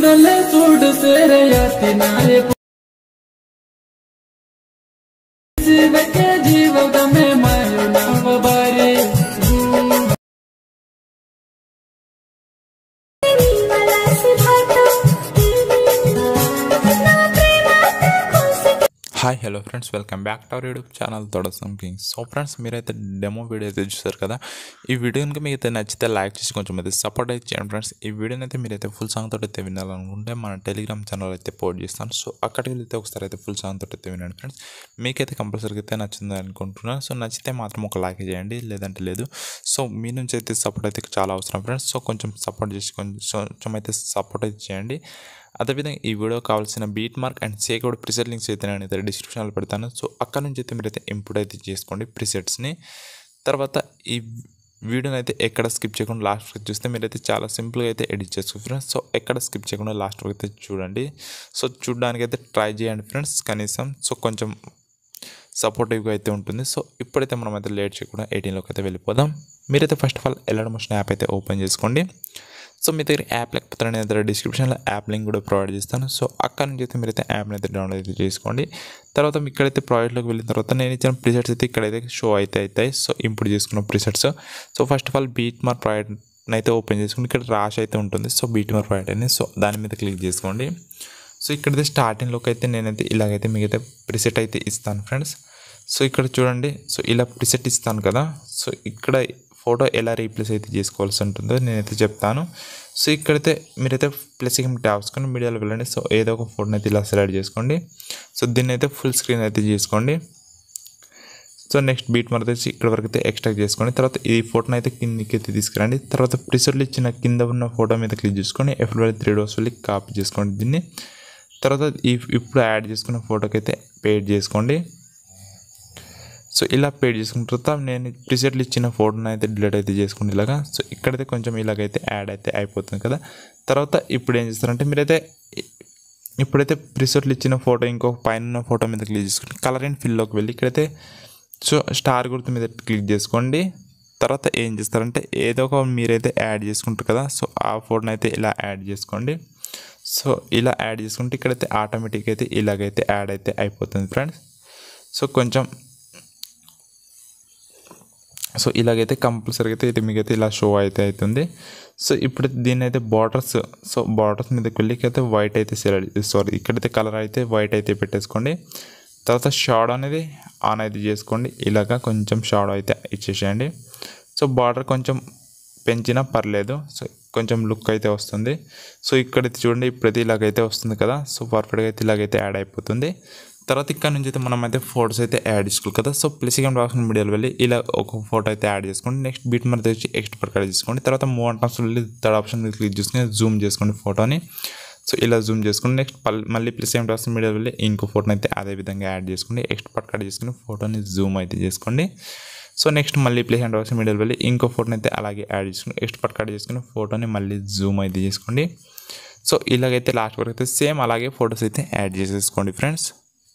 सुडले सूड सेरे याति नारे शिव के जीव में मायो नाम बारे hi hello friends welcome back to our YouTube channel Thodasam king so friends మీరైతే డెమో వీడియో అయితే చూసారు కదా ఈ వీడియో కనుక మీకు అయితే నచ్చితే లైక్ చేసి కొంచెం అయితే సపోర్ట్ అయితే చేయండి ఫ్రెండ్స్ ఈ వీడియోని అయితే మీరైతే ఫుల్ సాంగ్ తోటి అయితే వినాలనుకుంటే మన టెలిగ్రామ్ ఛానల్ అయితే పోస్ట్ చేస్తాను సో అక్కడికి వెళ్తే ఒకసారి అయితే ఫుల్ సాంగ్ తోటి అయితే వినండి ఫ్రెండ్స్ మీకైతే కంపల్సరీగా అయితే నచ్చింది అనుకుంటున్నాను సో నచ్చితే మాత్రం ఒక లైక్ చేయండి లేదంటే లేదు సో మీ నుంచి అయితే సపోర్ట్ అయితే చాలా అవసరం ఫ్రెండ్స్ సో కొంచెం సపోర్ట్ చేసి కొంచెం కొంచెం అయితే సపోర్ట్ అయితే చేయండి అదేవిధంగా ఈ వీడియో కావాల్సిన బీట్ మార్క్ అండ్ సేకోడ్ ప్రిసెట్ లింక్స్ అయితే నేను అయితే డిస్క్రిప్షన్లో పెడతాను సో అక్కడ నుంచి అయితే మీరైతే ఇంప్రూవ్ అయితే చేసుకోండి ప్రిసెట్స్ని తర్వాత ఈ వీడియోని అయితే ఎక్కడ స్కిప్ చేయకుండా లాస్ట్ వరకు చూస్తే మీరైతే చాలా సింపుల్గా అయితే ఎడిట్ చేసుకోవచ్చు ఫ్రెండ్స్ సో ఎక్కడ స్కిప్ చేయకుండా లాస్ట్ వరకు అయితే చూడండి సో చూడడానికి అయితే ట్రై చేయండి ఫ్రెండ్స్ కనీసం సో కొంచెం సపోర్టివ్గా అయితే ఉంటుంది సో ఇప్పుడైతే మనం అయితే లేట్ చేయకుండా ఎయిటీన్లోకి అయితే వెళ్ళిపోదాం మీరైతే first of all Alight Motion app అయితే ఓపెన్ చేసుకోండి సో మీ దగ్గర యాప్ లేకపోతే నేను దగ్గర డిస్క్రిప్షన్లో యాప్ లింక్ కూడా ప్రొవైడ్ చేస్తాను సో అక్కడ నుంచి అయితే మీరైతే యాప్ని అయితే డౌన్లోడ్ అయితే చేసుకోండి తర్వాత మీ ఇక్కడైతే ప్రాజెక్ట్లోకి వెళ్ళిన తర్వాత నేను ఇచ్చిన ప్రిసెట్స్ అయితే ఇక్కడైతే షో అయితే అవుతాయి సో ఇంప్రూవ్ చేసుకున్న presets so first of all beat mark project అయితే ఓపెన్ చేసుకుని ఇక్కడ రాష్ అయితే ఉంటుంది సో బీట్ మార్ ప్రాజెక్ట్ అని సో దాని మీద క్లిక్ చేసుకోండి సో ఇక్కడైతే స్టార్టింగ్లోకి అయితే నేనైతే ఇలాగైతే మీకైతే ప్రిసెట్ అయితే ఇస్తాను ఫ్రెండ్స్ సో ఇక్కడ చూడండి సో ఇలా ప్రిసెట్ ఇస్తాను కదా సో ఇక్కడ ఫోటో ఎలా రీప్లేస్ అయితే చేసుకోవాల్సి ఉంటుందో నేనైతే చెప్తాను సో ఇక్కడైతే మీరైతే ప్లస్ ఏం ట్యాప్స్కొని మీడియాలో వెళ్ళండి సో ఏదో ఒక ఫోటోని అయితే ఇలా సెలెక్ట్ చేసుకోండి సో దీన్ని అయితే ఫుల్ స్క్రీన్ అయితే చేసుకోండి సో నెక్స్ట్ బీట్ మరత వచ్చి ఇక్కడ వరకు అయితే ఎక్స్ట్రాక్ట్ చేసుకోండి తర్వాత ఈ ఫోటోని అయితే కిందికి అయితే తీసుకురండి తర్వాత ప్రిసెట్లు ఇచ్చిన కింద ఉన్న ఫోటో మీద క్లిక్ చేసుకొని ఎఫ్ త్రీ డోస్ వెళ్ళి కాపీ చేసుకోండి దీన్ని తర్వాత ఈ ఇప్పుడు యాడ్ చేసుకున్న ఫోటోకి అయితే పేడ్ చేసుకోండి సో ఇలా పేడ్ చేసుకున్న తర్వాత నేను ప్రిసెట్లు ఇచ్చిన ఫోటోని అయితే డిలీట్ అయితే చేసుకోండి ఇలాగా సో ఇక్కడైతే కొంచెం ఇలాగైతే యాడ్ అయితే అయిపోతుంది కదా తర్వాత ఇప్పుడు ఏం చేస్తారంటే మీరైతే ఇప్పుడైతే ప్రిసెట్లు ఇచ్చిన ఫోటో ఇంకో పైన ఉన్న ఫోటో మీద క్లిక్ చేసుకుని కలర్ అండ్ ఫిల్లోకి వెళ్ళి ఇక్కడైతే సో స్టార్ గుర్తు మీద క్లిక్ చేసుకోండి తర్వాత ఏం చేస్తారంటే ఏదో ఒక మీరైతే యాడ్ చేసుకుంటారు కదా సో ఆ ఫోటోని అయితే ఇలా యాడ్ చేసుకోండి సో ఇలా యాడ్ చేసుకుంటే ఇక్కడైతే ఆటోమేటిక్ అయితే ఇలాగైతే యాడ్ అయితే అయిపోతుంది ఫ్రెండ్స్ సో కొంచెం సో ఇలాగైతే కంపల్సరీగా అయితే ఇది మీకైతే ఇలా షో అయితే అవుతుంది సో ఇప్పుడు దీని అయితే బార్డర్స్ సో బార్డర్స్ మీదకి వెళ్ళి అయితే వైట్ అయితే సెలెక్ట్ సారీ ఇక్కడైతే కలర్ అయితే వైట్ అయితే పెట్టేసుకోండి తర్వాత షాడో అనేది ఆన్ అయితే చేసుకోండి ఇలాగా కొంచెం షాడో అయితే ఇచ్చేసేయండి సో బార్డర్ కొంచెం పెంచినా పర్లేదు సో కొంచెం లుక్ అయితే వస్తుంది సో ఇక్కడైతే చూడండి ఇప్పుడైతే ఇలాగైతే వస్తుంది కదా సో పర్ఫెక్ట్గా అయితే ఇలాగైతే యాడ్ అయిపోతుంది తర్వాత ఇక్కడ నుంచి అయితే మనం అయితే ఫోటోస్ అయితే యాడ్ చేసుకోవాలి కదా సో ప్లస్ ఇక రాసిన మీడియాలో వెళ్ళి ఇలా ఒక ఫోటో అయితే యాడ్ చేసుకోండి నెక్స్ట్ బీట్ మీద వచ్చి ఎక్స్ట్రా యాడ్ చేసుకోండి తర్వాత మూవ్ అంటాస్ వెళ్ళి థర్డ్ ఆప్షన్ మీద క్లిక్ చేసుకుని జూమ్ చేసుకోండి ఫోటోని సో ఇలా జూమ్ చేసుకుని నెక్స్ట్ మళ్ళీ ప్లస్ ఏం రాసిన మీడియా వెళ్ళి ఇంకో ఫోటోని అయితే అదే విధంగా యాడ్ చేసుకోండి ఎక్స్ట్రా కట్ చేసుకుని ఫోటోని జూమ్ అయితే చేసుకోండి సో నెక్స్ట్ మళ్ళీ ప్లేస్ అండ్ రాసిన మీడియాలో వెళ్ళి ఇంకో ఫోటోని అయితే అలాగే యాడ్ చేసుకుని ఎక్స్ట్రా కట్ చేసుకుని ఫోటోని మళ్ళీ జూమ్ అయితే చేసుకోండి సో ఇలాగైతే లాస్ట్ వరకు అయితే సేమ్ అలాగే ఫొటోస్ అయితే యాడ్ చేసేసుకోండి ఫ్రెండ్స్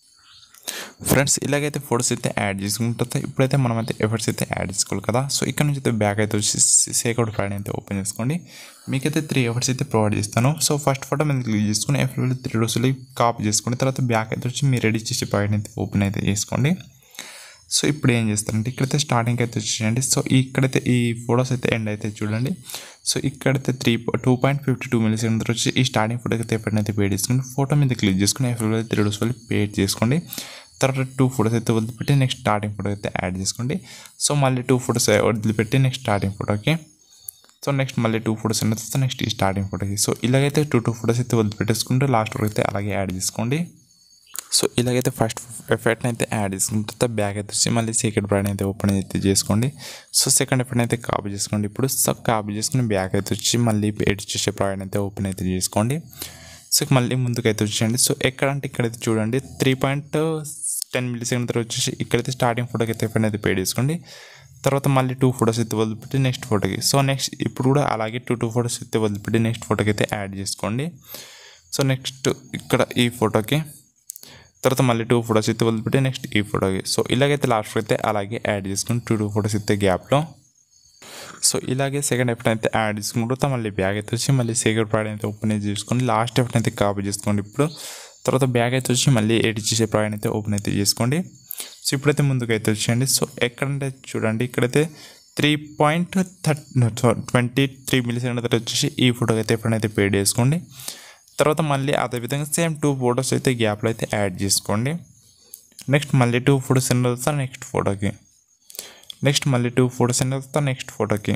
ఫ్రెండ్స్ ఇలాగైతే ఫొటోస్ అయితే యాడ్ చేసుకున్న తర్వాత ఇప్పుడైతే మనం అయితే ఎఫర్ట్స్ అయితే యాడ్ చేసుకోవాలి కదా సో ఇక్కడ నుంచి అయితే బ్యాక్ అయితే వచ్చి సేకౌట్ ఫైల్ అయితే ఓపెన్ చేసుకోండి మీకైతే త్రీ ఎఫర్ట్స్ అయితే ప్రొవైడ్ చేస్తాను సో ఫస్ట్ ఫోటో మీద క్లిక్ చేసుకుని ఎఫ్ త్రీ డోసులు కాపీ చేసుకోండి తర్వాత బ్యాక్ అయితే వచ్చి మీరు రెడీ చేసే ప్రాజెక్ట్ అయితే ఓపెన్ అయితే చేసుకోండి సో ఇప్పుడు ఏం చేస్తారంటే ఇక్కడైతే స్టార్టింగ్ అయితే వచ్చేయండి సో ఇక్కడైతే ఈ ఫొటోస్ అయితే ఎండ్ అయితే చూడండి సో ఇక్కడైతే three two point fifty two millisecond వచ్చి ఈ స్టార్టింగ్ ఫోటోకి అయితే ఎప్పుడైతే పేడ్ చేసుకుని ఫోటో మీద క్లిక్ చేసుకుని ఎఫ్ త్రీ డోస్ వెళ్ళి పేడ్ చేసుకోండి తర్వాత టూ ఫోటోస్ అయితే వదిలిపెట్టి నెక్స్ట్ స్టార్టింగ్ ఫోటో అయితే యాడ్ చేసుకోండి సో మళ్ళీ టూ ఫోటోస్ వదిలిపెట్టి నెక్స్ట్ స్టార్టింగ్ ఫోటోకి సో నెక్స్ట్ మళ్ళీ టూ ఫోటోస్ ఉన్న తర్వాత నెక్స్ట్ ఈ స్టార్టింగ్ ఫోటోకి సో ఇలాగైతే టూ టూ ఫోటోస్ అయితే వదిలిపెట్టేసుకుంటే లాస్ట్ వరకు అయితే అలాగే యాడ్ చేసుకోండి సో ఇలాగైతే ఫస్ట్ ఎఫెక్ట్ని అయితే యాడ్ చేసుకున్న తర్వాత బ్యాక్ అయితే వచ్చి మళ్ళీ సెకండ్ బ్రాండ్ అయితే ఓపెన్ అయితే చేసుకోండి సో సెకండ్ ఎఫెక్ట్ అయితే కాపీ చేసుకోండి ఇప్పుడు సో కాపీ చేసుకుని బ్యాక్ అయితే వచ్చి మళ్ళీ ఎడిట్ చేసే ప్రాడక్ట్ అయితే ఓపెన్ అయితే చేసుకోండి సో మళ్ళీ ముందుకు అయితే వచ్చేయండి సో ఎక్కడంటే ఇక్కడైతే చూడండి three point ten millisecond తర్వాత వచ్చేసి ఇక్కడైతే స్టార్టింగ్ ఫోటోకి అయితే ఎఫెక్ట్ అయితే పే చేసుకోండి తర్వాత మళ్ళీ టూ ఫోటోస్ అయితే వదిలిపెట్టి నెక్స్ట్ ఫోటోకి సో నెక్స్ట్ ఇప్పుడు కూడా అలాగే టూ టూ ఫోటోస్ అయితే వదిలిపెట్టి నెక్స్ట్ ఫోటోకి అయితే యాడ్ చేసుకోండి సో నెక్స్ట్ ఇక్కడ ఈ ఫోటోకి తర్వాత మళ్ళీ టూ ఫోటోస్ అయితే వదిలిపెట్టి నెక్స్ట్ ఈ ఫోటోకి సో ఇలాగైతే లాస్ట్ అయితే అలాగే యాడ్ చేసుకుని టూ టూ ఫోటోస్ అయితే గ్యాప్లో సో ఇలాగే సెకండ్ ఎఫెక్ట్ అయితే యాడ్ చేసుకున్న తర్వాత మళ్ళీ బ్యాగ్ అయితే వచ్చి మళ్ళీ సెకండ్ ప్రోడక్ట్ అయితే ఓపెన్ అయితే చేసుకొని లాస్ట్ ఎఫెక్ట్ అయితే కాపీ చేసుకోండి ఇప్పుడు తర్వాత బ్యాగ్ అయితే వచ్చి మళ్ళీ ఎడిట్ చేసే ప్రోడక్ట్ అయితే ఓపెన్ అయితే చేసుకోండి సో ఇప్పుడైతే ముందుకు అయితే వచ్చేయండి సో ఎక్కడంటే చూడండి ఇక్కడైతే three point third twenty three millisecond వచ్చేసి ఈ ఫోటోకి అయితే ఎప్పుడైతే పేడ్ చేసుకోండి తర్వాత మళ్ళీ అదేవిధంగా సేమ్ టూ ఫొటోస్ అయితే గ్యాప్లో అయితే యాడ్ చేసుకోండి నెక్స్ట్ మళ్ళీ టూ ఫోటోస్ సెండ్ అవుతా నెక్స్ట్ ఫోటోకి నెక్స్ట్ మళ్ళీ టూ ఫోటోస్ సెండ్ అవుతా నెక్స్ట్ ఫోటోకి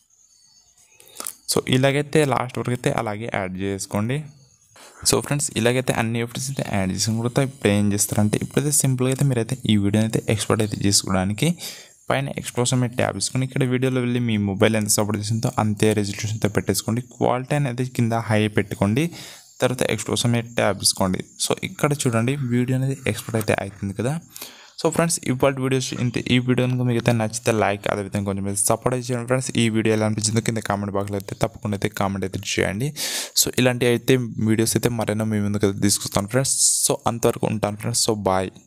సో ఇలాగైతే లాస్ట్ వరకు అయితే అలాగే యాడ్ చేసుకోండి సో ఫ్రెండ్స్ ఇలాగైతే అన్ని ఎఫర్ట్స్ అయితే యాడ్ చేసిన తర్వాత ఇప్పుడు ఏం చేస్తారంటే ఇప్పుడైతే సింపుల్గా అయితే మీరైతే ఈ వీడియోని అయితే ఎక్స్పోర్ట్ అయితే చేసుకోవడానికి పైన ఎక్స్పోర్షన్ మీద ట్యాబ్ తీసుకొని ఇక్కడ వీడియోలో వెళ్ళి మీ మొబైల్ ఎంత సపోర్ట్ చేసిందో అంతే రెజల్యూషన్తో పెట్టేసుకోండి క్వాలిటీ అనేది కింద హై పెట్టుకోండి తర్వాత ఎక్స్పోర్షన్ మీద ట్యాబ్ తీసుకోండి సో ఇక్కడ చూడండి వీడియో అనేది ఎక్స్పోర్ట్ అయితే అవుతుంది కదా సో ఫ్రెండ్స్ ఇవాళ వీడియోస్ ఇంత ఈ వీడియో కనుక మీకు అయితే నచ్చితే లైక్ అదేవిధంగా కొంచెం సపోర్ట్ చేయండి ఫ్రెండ్స్ ఈ వీడియో ఎలా అనిపించిందో కింద కామెంట్ బాక్స్లో అయితే తప్పకుండా అయితే కామెంట్ అయితే చేయండి సో ఇలాంటి అయితే వీడియోస్ అయితే మరైనా మీ ముందుకు అయితే తీసుకొస్తాను ఫ్రెండ్స్ సో అంతవరకు ఉంటాను ఫ్రెండ్స్ సో బాయ్